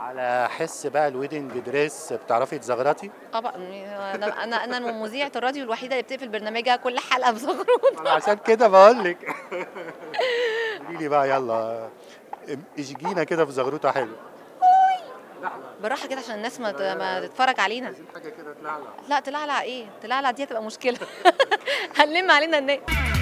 على حس بقى الويدنج دريس بتعرفي تزغرطي طبعا انا انا انا مذيعه الراديو الوحيده اللي بتقفل برنامجها كل حلقه بزغروط انا عشان كده بقول لك قولي لي بقى يلا اشجينا كده في زغروطه حلوه بالراحه كده عشان الناس ما ت- ما تتفرج علينا حاجه كده تلعلع لا تلعلع ايه تلعلع دي هتبقى مشكله هنلم علينا الناس